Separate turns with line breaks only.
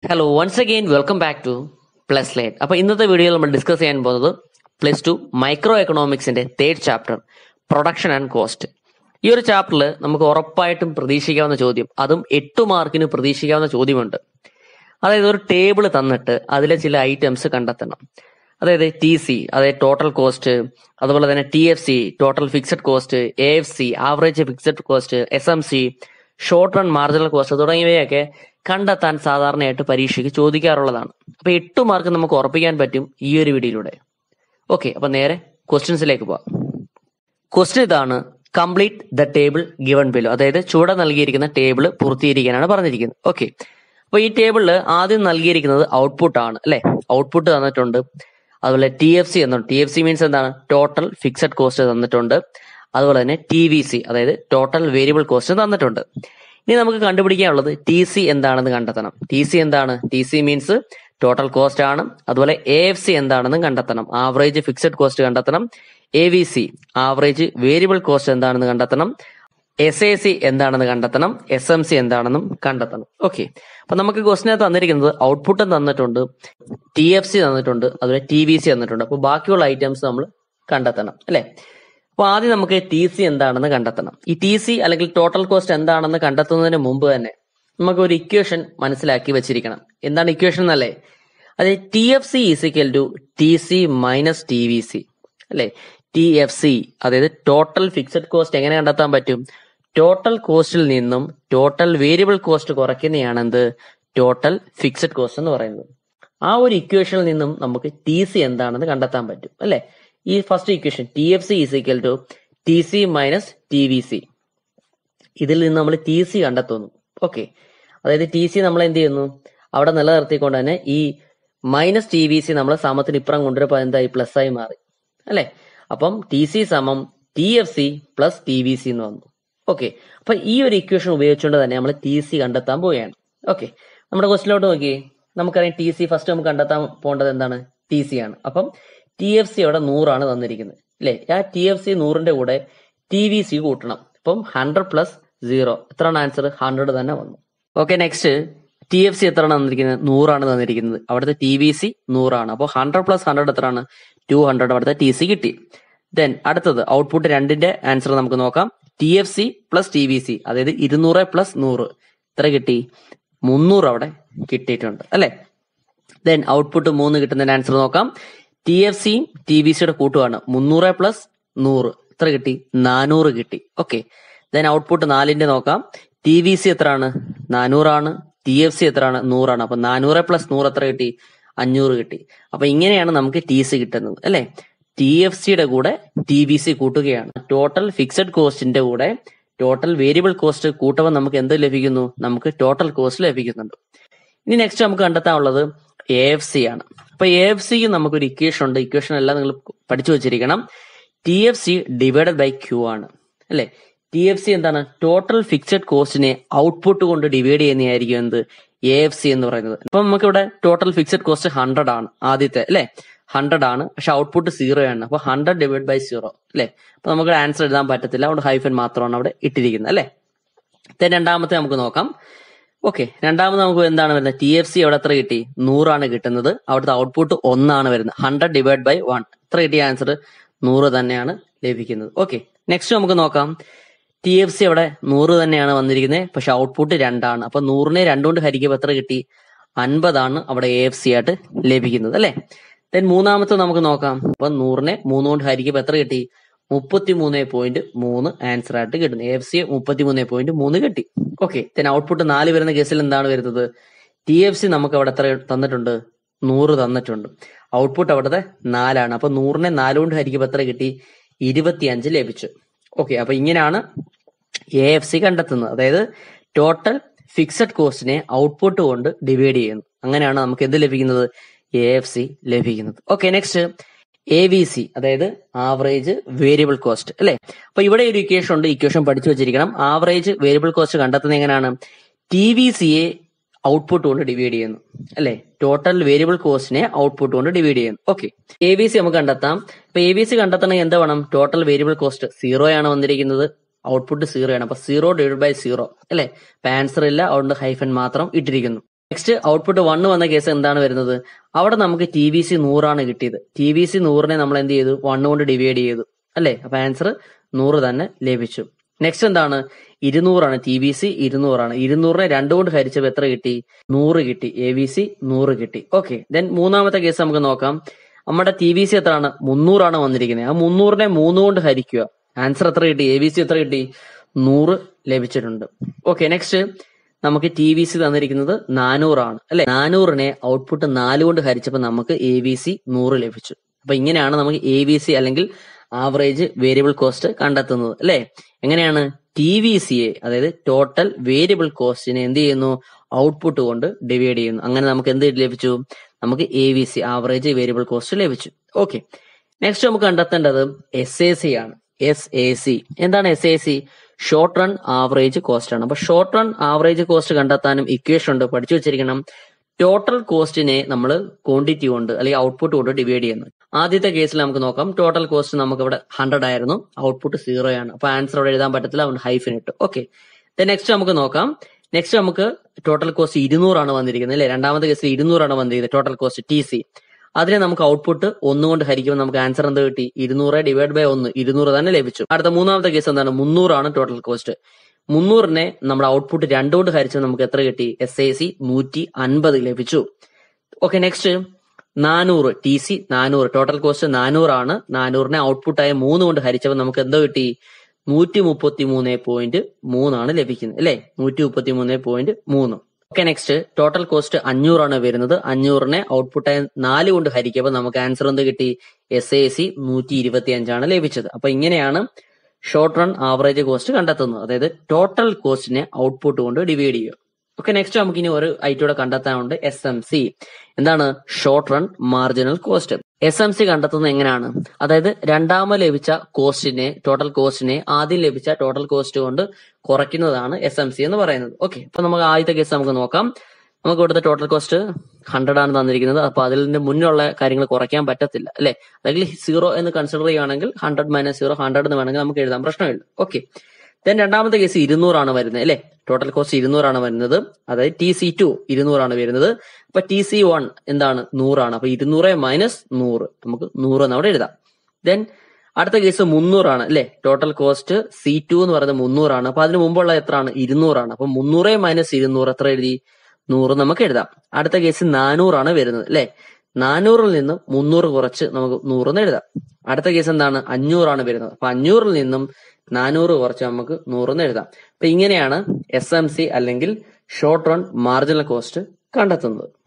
hello once again welcome back to plus light അപ്പൊ ഇന്നത്തെ വീഡിയോയിൽ നമ്മൾ ഡിസ്കസ് ചെയ്യാൻ പോകുന്നത് പ്ലസ് ടു മൈക്രോ എക്കണോമിക്സിന്റെ third chapter production and cost ഈ ഒരു ചാപ്റ്ററിൽ നമുക്ക് ഉറപ്പായിട്ടും പ്രതീക്ഷിക്കാവുന്ന ചോദ്യം അതും എട്ട് മാർക്കിന് പ്രതീക്ഷിക്കാവുന്ന ചോദ്യമുണ്ട് അതായത് ഒരു ടേബിൾ തന്നിട്ട് അതിലെ ചില ഐറ്റംസ് കണ്ടെത്തണം അതായത് ടി സി അതായത് ടോട്ടൽ കോസ്റ്റ് അതുപോലെ തന്നെ T F C total fixed cost A F C average fixed cost S M C short run marginal cost തുടങ്ങിയവയൊക്കെ കണ്ടെത്താൻ സാധാരണയായിട്ട് പരീക്ഷയ്ക്ക് ചോദിക്കാറുള്ളതാണ് അപ്പൊ എട്ട് മാർക്ക് നമുക്ക് ഉറപ്പിക്കാൻ പറ്റും ഈ ഒരു വീഡിയോയിലൂടെ ഓക്കെ അപ്പൊ നേരെ ക്വസ്റ്റ്യൻസിലേക്ക് പോവാം ക്വസ്റ്റ്യൻ ഇതാണ് complete the table given below അതായത് ചുവടെ നൽകിയിരിക്കുന്ന ടേബിൾ പൂർത്തീകരിക്കാനാണ് പറഞ്ഞിരിക്കുന്നത് ഓക്കെ അപ്പൊ ഈ ടേബിളിൽ ആദ്യം നൽകിയിരിക്കുന്നത് ഔട്ട്പുട്ട് ആണ് അല്ലെ ഔട്ട്പുട്ട് തന്നിട്ടുണ്ട് അതുപോലെ ടി എഫ് സി എന്നുണ്ട് ടി എഫ് സി മീൻസ് എന്താണ് ടോട്ടൽ ഫിക്സഡ് കോസ്റ്റ് തന്നിട്ടുണ്ട് അതുപോലെ തന്നെ ടി വി സി അതായത് ടോട്ടൽ വേരിയബിൾ കോസ്റ്റ് തന്നിട്ടുണ്ട് ഇനി നമുക്ക് കണ്ടുപിടിക്കാനുള്ളത് ടി സി എന്താണെന്ന് കണ്ടെത്തണം ടി സി എന്താണ് T C means total cost ആണ് അതുപോലെ എ എഫ് സി എന്താണെന്ന് കണ്ടെത്തണം ആവറേജ് ഫിക്സഡ് കോസ്റ്റ് കണ്ടെത്തണം A V C average variable cost എന്താണെന്ന് കണ്ടെത്തണം എസ് എ സി എന്താണെന്ന് കണ്ടെത്തണം എസ് എം സി എന്താണെന്നും കണ്ടെത്തണം ഓക്കെ അപ്പൊ നമുക്ക് ക്വസ്റ്റിനെ തന്നിരിക്കുന്നത് ഔട്ട്പുട്ടും തന്നിട്ടുണ്ട് ടി എഫ് സി തന്നിട്ടുണ്ട് അതുപോലെ ടി വി സി തന്നിട്ടുണ്ട് അപ്പൊ ബാക്കിയുള്ള ഐറ്റംസ് നമ്മൾ കണ്ടെത്തണം അല്ലെ അപ്പൊ ആദ്യം നമുക്ക് ടി സി എന്താണെന്ന് കണ്ടെത്തണം ഈ ടി സി അല്ലെങ്കിൽ ടോട്ടൽ കോസ്റ്റ് എന്താണെന്ന് കണ്ടെത്തുന്നതിന് മുമ്പ് തന്നെ നമുക്ക് ഒരു ഇക്വേഷൻ മനസ്സിലാക്കി വെച്ചിരിക്കണം എന്താണ് ഇക്വേഷൻ എന്നല്ലേ അത് T F C is equal to T C minus T V C അല്ലെ ടി എഫ് സി അതായത് ടോട്ടൽ ഫിക്സഡ് കോസ്റ്റ് എങ്ങനെ കണ്ടെത്താൻ പറ്റും ടോട്ടൽ കോസ്റ്റിൽ നിന്നും ടോട്ടൽ വേരിയബിൾ കോസ്റ്റ് കുറയ്ക്കുന്നതാണ് എന്ത് ടോട്ടൽ ഫിക്സഡ് കോസ്റ്റ് എന്ന് പറയുന്നത് ആ ഒരു ഇക്വേഷനിൽ നിന്നും നമുക്ക് ടി സി എന്താണെന്ന് കണ്ടെത്താൻ പറ്റും അല്ലെ ഈ first equation T F C is equal to T C minus T V C ഇതിൽ നിന്ന് നമ്മൾ ടി സി കണ്ടെത്തുന്നു ഓക്കെ അതായത് ടി സി നമ്മൾ എന്ത് ചെയ്യുന്നു അവിടെ നിലനിർത്തിക്കൊണ്ട് തന്നെ ഈ മൈനസ് ടി വി സി നമ്മൾ സമത്തിന് ഇപ്പുറം കൊണ്ടുവരപ്പോൾ എന്തായി പ്ലസ് ആയി മാറി അല്ലെ അപ്പം ടി സി സമം T F C plus T V C എന്ന് വന്നു ഓക്കെ അപ്പൊ ഈ ഒരു ഇക്വേഷൻ ഉപയോഗിച്ചുകൊണ്ട് തന്നെ നമ്മൾ ടി സി കണ്ടെത്താൻ പോവുകയാണ് ഓക്കെ നമ്മുടെ ക്വസ്റ്റിലോട്ട് നോക്കി നമുക്കറിയാം ടി സി ഫസ്റ്റ് നമുക്ക് കണ്ടെത്താൻ പോകേണ്ടത് എന്താണ് ടി സി ആണ് അപ്പം ടി എഫ് സി അവിടെ നൂറാണ് തന്നിരിക്കുന്നത് അല്ലെ ആ ടി എഫ് സി നൂറിന്റെ കൂടെ ടി വി സി കൂട്ടണം അപ്പം ഹൺഡ്രഡ് പ്ലസ് സീറോ എത്രയാണ് ആൻസർ ഹൺഡ്രഡ് തന്നെ വന്നു okay next T F C എത്രയാണ് തന്നിരിക്കുന്നത് നൂറാണ് തന്നിരിക്കുന്നത് അവിടുത്തെ ടി വി സി നൂറാണ് അപ്പോൾ ഹൺഡ്രഡ് പ്ലസ് ഹൺഡ്രഡ് എത്രയാണ് ടു ഹൺഡ്രഡ് അവിടുത്തെ ടി സി കിട്ടി ദെൻ അടുത്തത് ഔട്ട്പുട്ട് രണ്ടിന്റെ ആൻസർ നമുക്ക് നോക്കാം T F C plus T V C അതായത് ഇരുന്നൂറ് പ്ലസ് നൂറ് എത്ര കിട്ടി മുന്നൂറ് അവിടെ കിട്ടിയിട്ടുണ്ട് അല്ലെ ദെൻ ഔട്ട്പുട്ട് മൂന്ന് കിട്ടുന്നതിന്റെ ആൻസർ നോക്കാം ടി എഫ് സിയും ടി വി സിയുടെ കൂട്ടുമാണ് മുന്നൂറ് പ്ലസ് നൂറ് എത്ര കിട്ടി നാനൂറ് കിട്ടി ഓക്കെ ദെൻ ഔട്ട്പുട്ട് നാലിന്റെ നോക്കാം ടി വി സി എത്രയാണ് നാനൂറാണ് ടി എഫ് സി എത്രയാണ് നൂറാണ് അപ്പൊ നാനൂറ് പ്ലസ് നൂറ് എത്ര കിട്ടി അഞ്ഞൂറ് കിട്ടി അപ്പൊ ഇങ്ങനെയാണ് നമുക്ക് ടി സി കിട്ടുന്നത് അല്ലെ ടി എഫ് സിയുടെ കൂടെ ടി വി സി കൂട്ടുകയാണ് ടോട്ടൽ ഫിക്സഡ് കോസ്റ്റിന്റെ കൂടെ ടോട്ടൽ വേരിയബിൾ കോസ്റ്റ് കൂട്ടുമ്പോൾ നമുക്ക് എന്ത് ലഭിക്കുന്നു നമുക്ക് ടോട്ടൽ കോസ്റ്റ് ലഭിക്കുന്നുണ്ട് ഇനി നെക്സ്റ്റ് നമുക്ക് കണ്ടെത്താനുള്ളത് എ എഫ് സി ആണ് അപ്പൊ എ എഫ് സിക്ക് നമുക്കൊരു ഇക്വേഷൻ ഉണ്ട് ഇക്വേഷൻ എല്ലാം നിങ്ങൾ പഠിച്ചു വെച്ചിരിക്കണം T F C divided by Q ആണ് അല്ലെ ടി എഫ് സി എന്താണ് ടോട്ടൽ ഫിക്സഡ് കോസ്റ്റിനെ ഔട്ട്പുട്ട് കൊണ്ട് ഡിവൈഡ് ചെയ്യുന്നതായിരിക്കും എന്ത് എ എഫ് സി എന്ന് പറയുന്നത് അപ്പൊ നമുക്ക് ഇവിടെ ടോട്ടൽ ഫിക്സഡ് കോസ്റ്റ് ഹൺഡ്രഡ് ആണ് ആദ്യത്തെ അല്ലെ ഹൺഡ്രഡ് ആണ് പക്ഷെ ഔട്ട്പുട്ട് സീറോ ആണ് അപ്പൊ ഹൺഡ്രഡ് ഡിവൈഡ് ബൈ സീറോ അല്ലെ അപ്പൊ നമുക്ക് ആൻസർ എഴുതാൻ പറ്റത്തില്ല അതുകൊണ്ട് ഹൈഫൻ മാത്രമാണ് അവിടെ ഇട്ടിരിക്കുന്നത് അല്ലെ ദെൻ രണ്ടാമത്തെ നമുക്ക് നോക്കാം ഓക്കെ രണ്ടാമത് നമുക്ക് എന്താണ് വരുന്നത് ടി എഫ് സി അവിടെ എത്ര കിട്ടി നൂറാണ് കിട്ടുന്നത് അവിടുത്തെ ഔട്ട്പുട്ട് ഒന്നാണ് വരുന്നത് ഹൺഡ്രഡ് ഡിവൈഡ് ബൈ വൺ എത്ര കിട്ടിയ ആൻസർ നൂറ് തന്നെയാണ് ലഭിക്കുന്നത് ഓക്കെ നെക്സ്റ്റ് നമുക്ക് നോക്കാം ടി എഫ് സി അവിടെ നൂറ് തന്നെയാണ് വന്നിരിക്കുന്നത് പക്ഷെ ഔട്ട്പുട്ട് രണ്ടാണ് അപ്പൊ നൂറിനെ രണ്ടുകൊണ്ട് ഹരിക്കുമ്പോൾ എത്ര കിട്ടി അൻപതാണ് അവിടെ എ എഫ് സി ആയിട്ട് ലഭിക്കുന്നത് അല്ലെ ദെൻ മൂന്നാമത്തെ നമുക്ക് നോക്കാം അപ്പൊ നൂറിനെ മൂന്ന് കൊണ്ട് ഹരിക്കുമ്പോൾ എത്ര കിട്ടി മുപ്പത്തി മൂന്ന് പോയിന്റ് മൂന്ന് ആൻസർ ആയിട്ട് കിട്ടുന്നു എ എഫ് സി മുപ്പത്തി മൂന്ന് പോയിന്റ് മൂന്ന് കിട്ടി ഓക്കെ ദെൻ ഔട്ട്പുട്ട് നാല് വരുന്ന കേസിൽ എന്താണ് വരുന്നത് ടി എഫ് സി നമുക്ക് അവിടെ എത്ര തന്നിട്ടുണ്ട് നൂറ് തന്നിട്ടുണ്ട് ഔട്ട്പുട്ട് അവിടുത്തെ നാലാണ് അപ്പൊ നൂറിനെ നാല് കൊണ്ട് ഹരിക്കുമ്പോൾ എത്ര കിട്ടി ഇരുപത്തിയഞ്ച് ലഭിച്ചു ഓക്കെ അപ്പൊ ഇങ്ങനെയാണ് എ എഫ് സി കണ്ടെത്തുന്നത് അതായത് ടോട്ടൽ ഫിക്സഡ് കോസ്റ്റിനെ ഔട്ട്പുട്ട് കൊണ്ട് ഡിവൈഡ് ചെയ്യുന്നു അങ്ങനെയാണ് നമുക്ക് എന്ത് ലഭിക്കുന്നത് എ എഫ് സി ലഭിക്കുന്നത് okay next A V C അതായത് ആവറേജ് വേരിയബിൾ കോസ്റ്റ് അല്ലെ അപ്പൊ ഇവിടെ ഒരു ഇക്വേഷൻ ഉണ്ട് ഇക്വേഷൻ പഠിച്ചു വെച്ചിരിക്കണം ആവറേജ് വേരിയബിൾ കോസ്റ്റ് കണ്ടെത്തുന്നത് എങ്ങനെയാണ് ടി വി സിയെ ഔട്ട്പുട്ട് കൊണ്ട് ഡിവൈഡ് ചെയ്യുന്നു അല്ലെ ടോട്ടൽ വേരിയബിൾ കോസ്റ്റിനെ ഔട്ട്പുട്ട് കൊണ്ട് ഡിവൈഡ് ചെയ്യുന്നു ഓക്കെ എ ബി സി നമുക്ക് കണ്ടെത്താം ഇപ്പൊ എ ബി സി കണ്ടെത്തണമെങ്കിൽ എന്താ വേണം ടോട്ടൽ വേരിയബിൾ കോസ്റ്റ് സീറോ ആണ് വന്നിരിക്കുന്നത് ഔട്ട്പുട്ട് സീറോ ആണ് അപ്പൊ സീറോ ഡിവൈഡ് ബൈ സീറോ അല്ലെ അപ്പൊ ആൻസർ ഇല്ല അതുകൊണ്ട് ഹൈഫൻ മാത്രം ഇട്ടിരിക്കുന്നു നെക്സ്റ്റ് ഔട്ട്പുട്ട് വണ്ണ് വന്ന കേസ് എന്താണ് വരുന്നത് അവിടെ നമുക്ക് ടി വി സി നൂറാണ് കിട്ടിയത് ടി വി സി നൂറിനെ നമ്മൾ എന്ത് ചെയ്തു വണ്ണ് കൊണ്ട് ഡിവൈഡ് ചെയ്തു അല്ലേ അപ്പൊ ആൻസർ നൂറ് തന്നെ ലഭിച്ചു നെക്സ്റ്റ് എന്താണ് ഇരുന്നൂറാണ് ടി ബി സി ഇരുന്നൂറാണ് ഇരുന്നൂറിനെ രണ്ട് കൊണ്ട് ഹരിച്ചപ്പോൾ എത്ര കിട്ടി നൂറ് കിട്ടി എ ബി സി നൂറ് കിട്ടി ഓക്കെ ദെൻ മൂന്നാമത്തെ കേസ് നമുക്ക് നോക്കാം നമ്മുടെ ടി ബി സി എത്രയാണ് മുന്നൂറാണ് വന്നിരിക്കുന്നത് ആ മുന്നൂറിനെ മൂന്ന് കൊണ്ട് ഹരിക്കുക ആൻസർ എത്ര കിട്ടി എ ബി സി എത്ര കിട്ടി നൂറ് ലഭിച്ചിട്ടുണ്ട് ഓക്കെ നെക്സ്റ്റ് നമുക്ക് ടി വി സി തന്നിരിക്കുന്നത് നാനൂറാണ് അല്ലെ നാനൂറിനെ ഔട്ട്പുട്ട് നാല് കൊണ്ട് ഹരിച്ചപ്പോൾ നമുക്ക് എ വി സി നൂറ് ലഭിച്ചു അപ്പൊ ഇങ്ങനെയാണ് നമുക്ക് എ വി സി അല്ലെങ്കിൽ ആവറേജ് വേരിയബിൾ കോസ്റ്റ് കണ്ടെത്തുന്നത് അല്ലെ എങ്ങനെയാണ് ടി വി സിയെ അതായത് ടോട്ടൽ വേരിയബിൾ കോസ്റ്റിനെ എന്ത് ചെയ്യുന്നു ഔട്ട്പുട്ട് കൊണ്ട് ഡിവൈഡ് ചെയ്യുന്നു അങ്ങനെ നമുക്ക് എന്ത് ലഭിച്ചു നമുക്ക് A V C average variable cost ലഭിച്ചു ഓക്കെ നെക്സ്റ്റ് നമുക്ക് കണ്ടെത്തേണ്ടത് എസ് എ സി ആണ് എസ് എ സി എന്താണ് S A C short run average cost ആണ് അപ്പൊ ഷോർട്ട് റൺ ആവറേജ് കോസ്റ്റ് കണ്ടെത്താനും ഇക്വേഷൻ ഉണ്ട് പഠിച്ചു വെച്ചിരിക്കണം ടോട്ടൽ കോസ്റ്റിനെ നമ്മൾ ക്വാണ്ടിറ്റി കൊണ്ട് അല്ലെങ്കിൽ ഔട്ട്പുട്ട് കൊണ്ട് ഡിവൈഡ് ചെയ്യുന്നു ആദ്യത്തെ കേസിൽ നമുക്ക് നോക്കാം ടോട്ടൽ കോസ്റ്റ് നമുക്ക് ഇവിടെ ഹൺഡ്രഡ് ആയിരുന്നു ഔട്ട്പുട്ട് സീറോ ആണ് അപ്പൊ ആൻസർ അവിടെ എഴുതാൻ പറ്റത്തില്ല അതുകൊണ്ട് ഹൈഫിൻ ഇട്ടു ഓക്കെ നെക്സ്റ്റ് നമുക്ക് നോക്കാം നെക്സ്റ്റ് നമുക്ക് ടോട്ടൽ കോസ്റ്റ് ഇരുന്നൂറാണ് വന്നിരിക്കുന്നത് അല്ലെ രണ്ടാമത്തെ കേസിൽ ഇരുന്നൂറാണ് വന്നിരിക്കുന്നത് ടോട്ടൽ കോസ്റ്റ് ടി സി അതിനെ നമുക്ക് ഔട്ട്പുട്ട് ഒന്ന് കൊണ്ട് ഹരിക്കുമ്പോൾ നമുക്ക് ആൻസർ എന്ത് കിട്ടി ഇരുന്നൂറ് ഡിവൈഡ് ബൈ ഒന്ന് ഇരുന്നൂറ് തന്നെ ലഭിച്ചു അടുത്ത മൂന്നാമത്തെ കേസ് എന്താണ് മുന്നൂറാണ് ടോട്ടൽ കോസ്റ്റ് മുന്നൂറിനെ നമ്മുടെ ഔട്ട്പുട്ട് രണ്ട് കൊണ്ട് ഹരിച്ചത് നമുക്ക് എത്ര കിട്ടി എസ് എ സി നൂറ്റി അൻപത് ലഭിച്ചു ഓക്കെ നെക്സ്റ്റ് നാനൂറ് ടി സി നാനൂറ് ടോട്ടൽ കോസ്റ്റ് നാനൂറാണ് നാനൂറിനെ ഔട്ട്പുട്ടായ മൂന്ന് കൊണ്ട് ഹരിച്ചപ്പോൾ നമുക്ക് എന്തോ കിട്ടി നൂറ്റി മുപ്പത്തി മൂന്ന് പോയിന്റ് മൂന്നാണ് ലഭിക്കുന്നത് അല്ലെ നൂറ്റി മുപ്പത്തി മൂന്ന് പോയിന്റ് മൂന്ന് ഓക്കെ നെക്സ്റ്റ് ടോട്ടൽ കോസ്റ്റ് അഞ്ഞൂറാണ് വരുന്നത് അഞ്ഞൂറിനെ ഔട്ട്പുട്ടായ നാല് കൊണ്ട് ഹരിക്കുമ്പോൾ നമുക്ക് ആൻസർ എന്ത് കിട്ടി എസ് എ സി നൂറ്റി ഇരുപത്തി അഞ്ചാണ് ലഭിച്ചത് അപ്പൊ ഇങ്ങനെയാണ് ഷോർട്ട് റൺ ആവറേജ് കോസ്റ്റ് കണ്ടെത്തുന്നത് അതായത് ടോട്ടൽ കോസ്റ്റിനെ ഔട്ട്പുട്ട് കൊണ്ട് ഡിവൈഡ് ചെയ്യുക ഓക്കെ നെക്സ്റ്റ് നമുക്ക് ഇനി ഒരു ഐറ്റോടെ കണ്ടെത്താനുണ്ട് എസ് എം സി എന്താണ് short run marginal cost S M C കണ്ടെത്തുന്നത് എങ്ങനെയാണ് അതായത് രണ്ടാമത് ലഭിച്ച കോസ്റ്റിനെ ടോട്ടൽ കോസ്റ്റിനെ ആദ്യം ലഭിച്ച ടോട്ടൽ കോസ്റ്റ് കൊണ്ട് കുറയ്ക്കുന്നതാണ് എസ് എം സി എന്ന് പറയുന്നത് ഓക്കെ അപ്പൊ നമുക്ക് ആദ്യത്തെ കേസ് നമുക്ക് നോക്കാം നമുക്ക് ഇവിടുത്തെ ടോട്ടൽ കോസ്റ്റ് ഹൺഡ്രഡ് ആണ് തന്നിരിക്കുന്നത് അപ്പൊ അതിന്റെ മുന്നുള്ള കാര്യങ്ങൾ കുറയ്ക്കാൻ പറ്റത്തില്ല അല്ലെ അല്ലെങ്കിൽ സീറോ എന്ന് കൺസിഡർ ചെയ്യുകയാണെങ്കിൽ ഹൺഡ്രഡ് മൈനസ് സീറോ ഹൺഡ്രഡ് എന്ന് വേണമെങ്കിൽ നമുക്ക് എഴുതാൻ പ്രശ്നമില്ല ഓക്കെ ദെൻ രണ്ടാമത്തെ കേസ് ഇരുന്നൂറാണ് വരുന്നത് അല്ലെ ടോട്ടൽ കോസ്റ്റ് ഇരുന്നൂറാണ് വരുന്നത് അതായത് ടി സി ടു ഇരുന്നൂറാണ് വരുന്നത് അപ്പൊ ടി സി വൺ എന്താണ് നൂറാണ് അപ്പൊ ഇരുന്നൂറ് മൈനസ് നൂറ് നമുക്ക് നൂറ് എന്ന് അവിടെ എഴുതാം ദെൻ അടുത്ത കേസ് മുന്നൂറാണ് അല്ലെ ടോട്ടൽ കോസ്റ്റ് സി ടു എന്ന് പറയുന്നത് മുന്നൂറാണ് അപ്പൊ അതിന് മുമ്പുള്ള എത്രയാണ് ഇരുന്നൂറാണ് അപ്പൊ മുന്നൂറ് മൈനസ് ഇരുന്നൂറ് എത്ര എഴുതി നൂറ് നമുക്ക് എഴുതാം അടുത്ത കേസ് നാനൂറാണ് വരുന്നത് അല്ലെ നാനൂറിൽ നിന്ന് മുന്നൂറ് കുറച്ച് നമുക്ക് നൂറെന്ന് എഴുതാം അടുത്ത കേസ് എന്താണ് അഞ്ഞൂറാണ് വരുന്നത് അപ്പൊ അഞ്ഞൂറിൽ നിന്നും നാനൂറ് കുറച്ച് നമുക്ക് നൂറെന്ന് എഴുതാം അപ്പൊ ഇങ്ങനെയാണ് എസ് എം സി അല്ലെങ്കിൽ ഷോർട്ട് റൺ മാർജിനൽ കോസ്റ്റ് കണ്ടെത്തുന്നത്